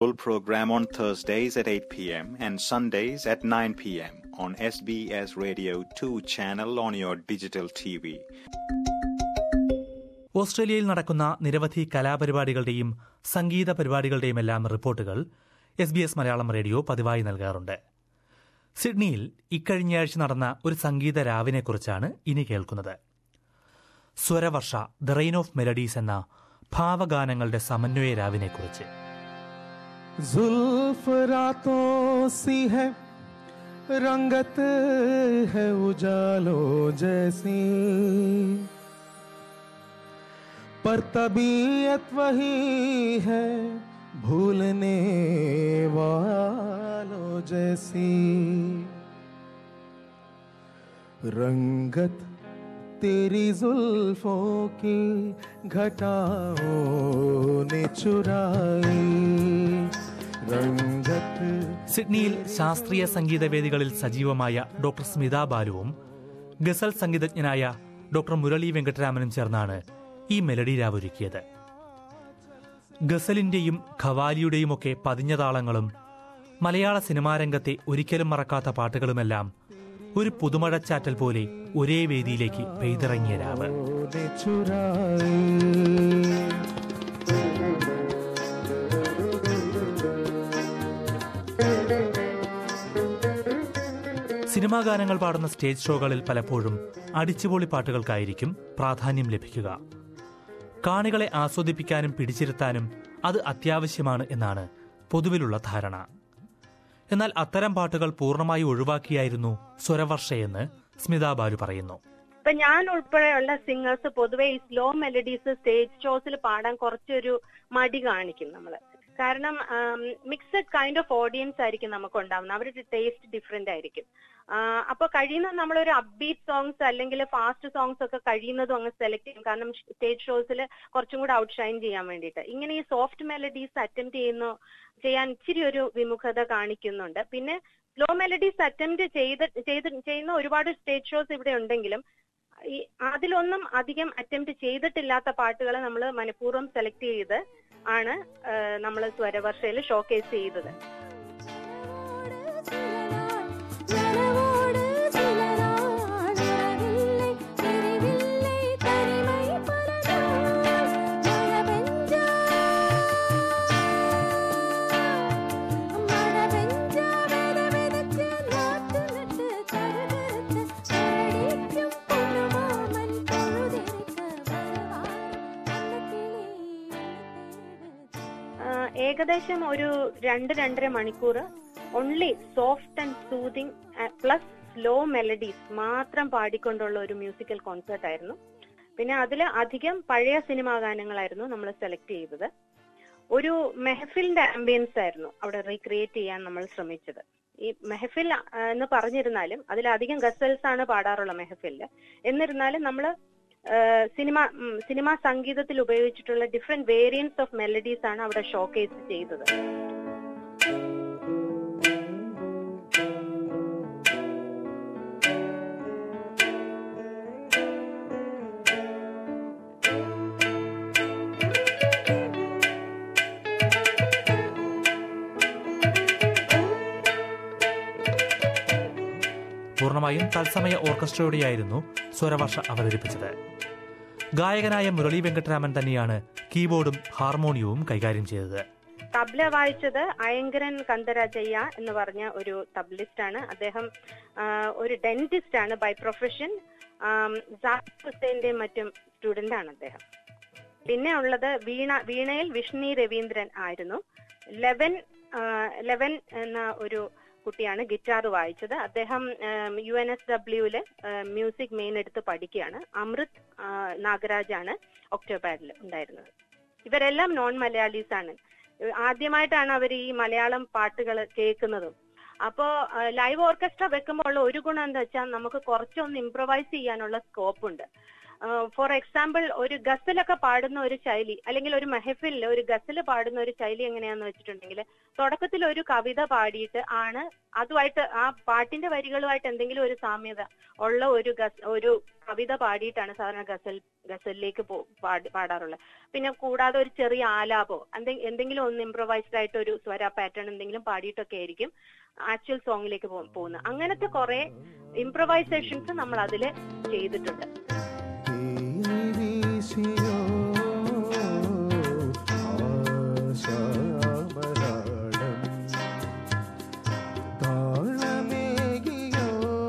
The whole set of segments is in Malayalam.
Full program on Thursdays at 8 p.m. and Sundays at 9 p.m. on SBS Radio 2 channel on your digital TV. ഓസ്ട്രേലിയയിൽ നടക്കുന്ന നിരവധി കലാപരിപാടികളുടെയും സംഗീത പരിപാടികളുടെയുമെല്ലാം റിപ്പോർട്ടുകൾ S B S Malayalam radio പതിവായി നൽകാറുണ്ട് സിഡ്നിയിൽ ഇക്കഴിഞ്ഞയാഴ്ച നടന്ന ഒരു സംഗീത രാവിനെക്കുറിച്ചാണ് ഇനി കേൾക്കുന്നത് Swaravarsha the rain of melodies എന്ന ഭാവഗാനങ്ങളുടെ സമന്വയ രാവിനെക്കുറിച്ച് जुल्फ रातों सी है रंगत है उजालों जैसी पर तबीयत वही है भूलने वालों जैसी रंगत तेरी जुल्फों की घटाओं ने चुराई रंगत സിഡ്നിയിൽ ശാസ്ത്രീയ സംഗീതവേദികളിൽ സജീവമായ ഡോക്ടർ സ്മിത ബാലുവും ഗസൽ സംഗീതജ്ഞനായ ഡോക്ടർ മുരളി വെങ്കട്ടരാമനും ചേർന്നാണ് ഈ മെലഡി രാവൊരുക്കിയത് ഗസലിന്റെയും ഖവാലിയുടെയുമൊക്കെ പതിഞ്ഞ താളങ്ങളും മലയാള സിനിമാരംഗത്തെ ഒരിക്കലും മറക്കാത്ത പാട്ടുകളുമെല്ലാം ഒരു പുതുമഴച്ചാറ്റൽ പോലെ ഒരേ വേദിയിലേക്ക് പെയ്തിറങ്ങിയ രാവ് ने चुराई സിനിമാ ഗാനങ്ങൾ പാടുന്ന സ്റ്റേജ് ഷോകളിൽ പലപ്പോഴും അടിച്ചുപൊളി പാട്ടുകൾക്കായിരിക്കും പ്രാധാന്യം ലഭിക്കുക കാണികളെ ആസ്വദിപ്പിക്കാനും പിടിച്ചിരുത്താനും അത് അത്യാവശ്യമാണ് എന്നാണ് പൊതുവിലുള്ള ധാരണ എന്നാൽ അത്തരം പാട്ടുകൾ പൂർണ്ണമായി ഒഴിവാക്കിയായിരുന്നു സ്വരവർഷയെന്ന് സ്മിത ബാലു പറയുന്നു ഇപ്പൊ ഞാൻ ഉൾപ്പെടെയുള്ള സിംഗേഴ്സ് പൊതുവെ ഈ സ്ലോ മെലഡീസ് സ്റ്റേജ് ഷോസിൽ പാടാൻ കുറച്ചൊരു മടി കാണിക്കും നമ്മള് കാരണം മിക്സഡ് കൈൻഡ് ഓഫ് ഓഡിയൻസ് ആയിരിക്കും നമുക്ക് ഉണ്ടാവുന്നത് അവരുടെ ടേസ്റ്റ് ഡിഫറെന്റ് ആയിരിക്കും ആ, അപ്പൊ കഴിയുന്നത് നമ്മളൊരു അപ്ബീറ്റ് സോങ്സ് അല്ലെങ്കിൽ ഫാസ്റ്റ് സോങ്സ് ഒക്കെ കഴിയുന്നതും അങ്ങ് സെലക്ട് ചെയ്യും കാരണം സ്റ്റേജ് ഷോസിൽ കുറച്ചും കൂടെ ഔട്ട് ഷൈൻ ചെയ്യാൻ വേണ്ടിയിട്ട് ഇങ്ങനെ ഈ സോഫ്റ്റ് മെലഡീസ് അറ്റംപ്റ്റ് ചെയ്യുന്നു ചെയ്യാൻ ഇച്ചിരി ഒരു വിമുഖത കാണിക്കുന്നുണ്ട് പിന്നെ സ്ലോ മെലഡീസ് അറ്റംപ്റ്റ് ചെയ്ത് ചെയ്ത് ചെയ്യുന്ന ഒരുപാട് സ്റ്റേജ് ഷോസ് ഇവിടെ ഉണ്ടെങ്കിലും ഈ അതിലൊന്നും അധികം അറ്റംപ്റ്റ് ചെയ്തിട്ടില്ലാത്ത പാട്ടുകൾ നമ്മൾ മനഃപൂർവ്വം സെലക്ട് ചെയ്ത് ആണ് നമ്മൾ സ്വരവർഷയിൽ ഷോക്കേസ് ചെയ്തത് நனவோடு சில நாள் வரவில்லை தெரிவில்லை தனிமை பல நாள் மழை பெஞ்சா மழை பெஞ்சா வித விதைச்சு நாத்து நட்டு கருகருத்து கரடிக்கும் பொன்னுமாமன் பொழுதிருக்க வருவார் அந்த கிளி தேடுது ആ, ഏകദേശം ഒരു രണ്ട് രണ്ടര മണിക്കൂർ only soft and soothing plus slow melodies മാത്രം പാടിക്കൊണ്ടുള്ള ഒരു മ്യൂസിക്കൽ കോൺസേർട്ട് ആയിരുന്നു പിന്നെ അതിൽ അധികം പഴയ സിനിമാ ഗാനങ്ങളായിരുന്നു നമ്മൾ സെലക്ട് ചെയ്തത് ഒരു മെഹഫിലിന്റെ ആംബിയൻസ് ആയിരുന്നു അവിടെ റീക്രിയേറ്റ് ചെയ്യാൻ നമ്മൾ ശ്രമിച്ചത് ഈ മെഹഫിൽ ആ, എന്ന് പറഞ്ഞിരുന്നാലും അതിലധികം ഗസൽസ് ആണ് പാടാറുള്ള മെഹഫിലില് എന്നിരുന്നാലും നമ്മൾ സിനിമ ഉം, സിനിമാ സംഗീതത്തിൽ ഉപയോഗിച്ചിട്ടുള്ള ഡിഫറെന്റ് വേരിയൻസ് ഓഫ് മെലഡീസ് ആണ് അവിടെ ഷോക്കേസ് ചെയ്തത് പൂർണ്ണമായും തത്സമയ ഓർക്കസ്ട്രയോടെയായിരുന്നു സ്വരവർഷ അവതരിപ്പിച്ചത് ഗായകനായ മുരളി വെങ്കട്ടരാമൻ തന്നെയാണ് കീബോർഡും ഹാർമോണിയവും കൈകാര്യം ചെയ്തത് തബ്ല വായിച്ചത് അയങ്കരൻ കന്തരാജയ്യ എന്ന് പറഞ്ഞ ഒരു തബ്ലിസ്റ്റ് ആണ് അദ്ദേഹം ആ, ഒരു ഡെന്റിസ്റ്റ് ആണ് ബൈ പ്രൊഫഷൻ ജാക്കിർ ഹുസൈന്റെ മറ്റും സ്റ്റുഡന്റ് ആണ് അദ്ദേഹം പിന്നെ ഉള്ളത് വീണ വീണയിൽ വിഷ്ണി രവീന്ദ്രൻ ആയിരുന്നു ലെവൻ ആ, ലെവൻ എന്ന ഒരു കുട്ടിയാണ് ഗിറ്റാർ വായിച്ചത് അദ്ദേഹം യു എൻ എസ് ഡബ്ല്യുവില് മ്യൂസിക് മെയിൻ എടുത്ത് പഠിക്കുകയാണ് അമൃത് ആ, നാഗരാജാണ് ഒക്ടോബറിൽ ഉണ്ടായിരുന്നത് ഇവരെല്ലാം നോൺ മലയാളീസ് ആണ് ഏഹ് ആദ്യമായിട്ടാണ് അവർ ഈ മലയാളം പാട്ടുകൾ കേൾക്കുന്നതും അപ്പോ ലൈവ് ഓർക്കസ്ട്ര വെക്കുമ്പോൾ ഉള്ള ഒരു ഗുണം എന്താ വെച്ചാൽ നമുക്ക് കുറച്ചൊന്ന് ഇംപ്രവൈസ് ചെയ്യാനുള്ള സ്കോപ്പ് ഉണ്ട് ഫോർ എക്സാമ്പിൾ ഒരു ഗസലൊക്കെ പാടുന്ന ഒരു ശൈലി അല്ലെങ്കിൽ ഒരു മെഹഫിലിൽ ഒരു ഗസൽ പാടുന്ന ഒരു ശൈലി എങ്ങനെയാന്ന് വെച്ചിട്ടുണ്ടെങ്കിൽ തുടക്കത്തിൽ ഒരു കവിത പാടിയിട്ട് ആണ് അതുമായിട്ട് ആ പാട്ടിന്റെ വരികളുമായിട്ട് എന്തെങ്കിലും ഒരു സാമ്യത ഉള്ള ഒരു ഗസ് ഒരു കവിത പാടിയിട്ടാണ് സാധാരണ ഗസൽ ഗസലിലേക്ക് പോ പാടി- പാടാറുള്ളത് പിന്നെ കൂടാതെ ഒരു ചെറിയ ആലാപോ എന്തെ- എന്തെങ്കിലും ഒന്ന് ഇംപ്രവൈസ്ഡ് ആയിട്ട് ഒരു സ്വര പാറ്റേൺ എന്തെങ്കിലും പാടിയിട്ടൊക്കെ ആയിരിക്കും ആക്ച്വൽ സോങ്ങിലേക്ക് പോകുന്നത് അങ്ങനത്തെ കുറെ ഇംപ്രവൈസേഷൻസ് നമ്മൾ അതിൽ ചെയ്തിട്ടുണ്ട് വീശിയോ ആശാമരാളം താളമേകിയോ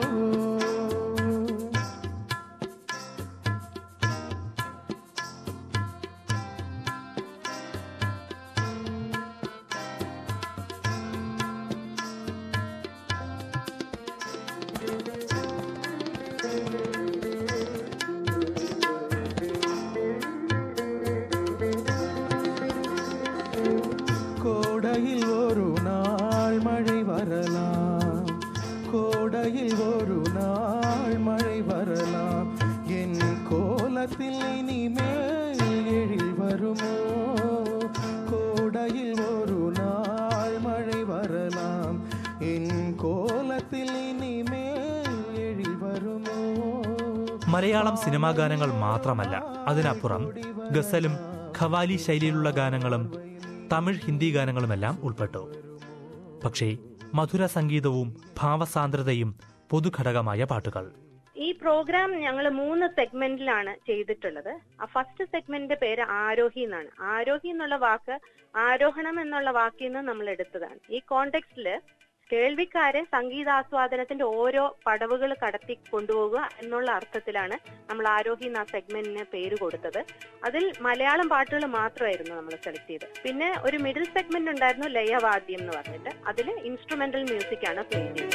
கோடையில் ஒரு நாள் மழை வரலாம் கோடையில் ஒரு நாள் மழை வரலாம் என் கோலத்தில் இனிமேல் எழில் வருமோ கோடையில் ஒரு நாள் மழை வரலாம் என் கோலத்தில் ഇനിമേൽ എഴിൽ വരുമോ മലയാളം സിനിമാ ഗാനങ്ങൾ മാത്രമല്ല അതിനപ്പുറം ഗസലും ഖവാലി ശൈലിയിലുള്ള ഗാനങ്ങളും തമിഴ് ഹിന്ദി ഗാനങ്ങളുമെല്ലാം ഉൾപ്പെട്ടു പക്ഷേ മധുര സംഗീതവും ഭാവസാന്ദ്രതയും പൊതുഘടകമായ പാട്ടുകൾ ഈ പ്രോഗ്രാം ഞങ്ങൾ മൂന്ന് സെഗ്മെന്റിലാണ് ചെയ്തിട്ടുള്ളത് ആ ഫസ്റ്റ് സെഗ്മെന്റിന്റെ പേര് ആരോഹി എന്നാണ് ആരോഹി എന്നുള്ള വാക്ക് ആരോഹണം എന്നുള്ള വാക്കിൽ നിന്ന് നമ്മൾ എടുത്തതാണ് ഈ കോണ്ടെക്സ്റ്റില് കേൾവിക്കാരെ സംഗീതാസ്വാദനത്തിന്റെ ഓരോ പടവുകൾ കടത്തി കൊണ്ടുപോകുക എന്നുള്ള അർത്ഥത്തിലാണ് നമ്മൾ ആരോഹി എന്ന സെഗ്മെന്റിന് പേര് കൊടുത്തത് അതിൽ മലയാളം പാട്ടുകൾ മാത്രമായിരുന്നു നമ്മൾ സെലക്ട് ചെയ്തത് പിന്നെ ഒരു മിഡിൽ സെഗ്മെന്റ് ഉണ്ടായിരുന്നു ലയവാദ്യം എന്ന് പറഞ്ഞിട്ട് അതിൽ ഇൻസ്ട്രുമെന്റൽ മ്യൂസിക് ആണ് പ്ലേ ചെയ്തത്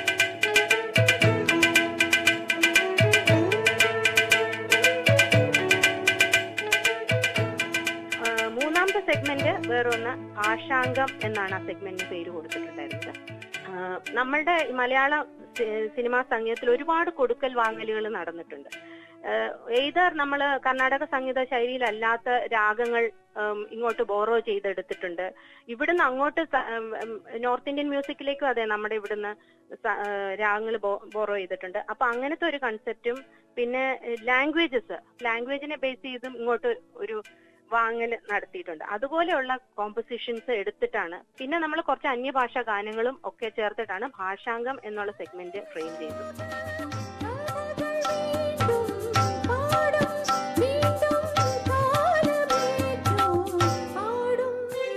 ആ, മൂന്നാമത്തെ സെഗ്മെന്റ് വേറൊന്ന് ഭാഷാംഗം എന്നാണ് ആ സെഗ്മെന്റിന് പേര് കൊടുത്തിട്ടുണ്ടായിരുന്നത് ആ, നമ്മളുടെ ഈ മലയാള സി- സിനിമാ സംഗീതത്തിൽ ഒരുപാട് കൊടുക്കൽ വാങ്ങലുകൾ നടന്നിട്ടുണ്ട് എയ്തർ നമ്മൾ കർണാടക സംഗീത ശൈലിയിലല്ലാത്ത രാഗങ്ങൾ ഉം, ഇങ്ങോട്ട് ബോറോ ചെയ്തെടുത്തിട്ടുണ്ട് ഇവിടുന്ന് അങ്ങോട്ട് സ- ഉം, ഉം, നോർത്ത് ഇന്ത്യൻ മ്യൂസിക്കിലേക്കും അതെ നമ്മുടെ ഇവിടുന്ന് സ- ആ, രാഗങ്ങൾ ബോറോ ചെയ്തിട്ടുണ്ട് അപ്പൊ അങ്ങനത്തെ ഒരു കൺസെപ്റ്റും പിന്നെ ലാംഗ്വേജസ് ലാംഗ്വേജിനെ ബേസ് ചെയ്തും ഇങ്ങോട്ട് ഒരു വാങ്ങൽ നടത്തിയിട്ടുണ്ട് അതുപോലെയുള്ള കോമ്പോസിഷൻസ് എടുത്തിട്ടാണ് പിന്നെ നമ്മൾ കുറച്ച് അന്യഭാഷാ ഗാനങ്ങളും ഒക്കെ ചേർത്തിട്ടാണ് ഭാഷാംഗം എന്നുള്ള സെഗ്മെന്റ് ഫ്രെയിം ചെയ്തത് പാടും വീണ്ടും കാലമേറ്റു പാടും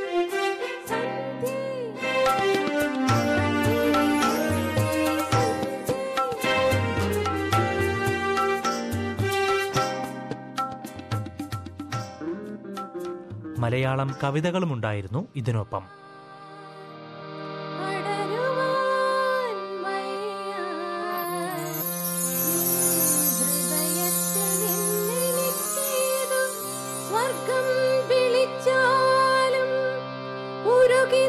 മലയാളം കവിതകളുമുണ്ടായിരുന്നു ഇതിനൊപ്പം അടരുവാൻ വയ്യ ഹൃദയത്തിൽ നിന്നെനിക്കേതു സ്വർഗം വിളിച്ചാലും ഉരുകി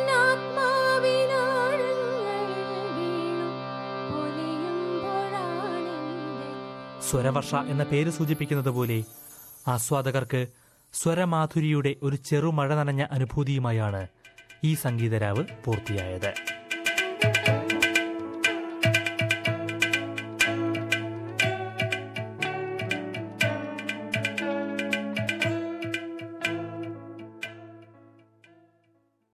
നിന്നാത്മാവിനാഴങ്ങളിൽ വീണു പൊലിയുമ്പോഴാണെന്റെ സ്വരവർഷ എന്ന പേര് സൂചിപ്പിക്കുന്നത് പോലെ ആസ്വാദകർക്ക് സ്വരമാധുരിയുടെ ഒരു ചെറുമഴ നനഞ്ഞ അനുഭൂതിയുമായാണ് ഈ സംഗീതരാവ് പൂർത്തിയായത്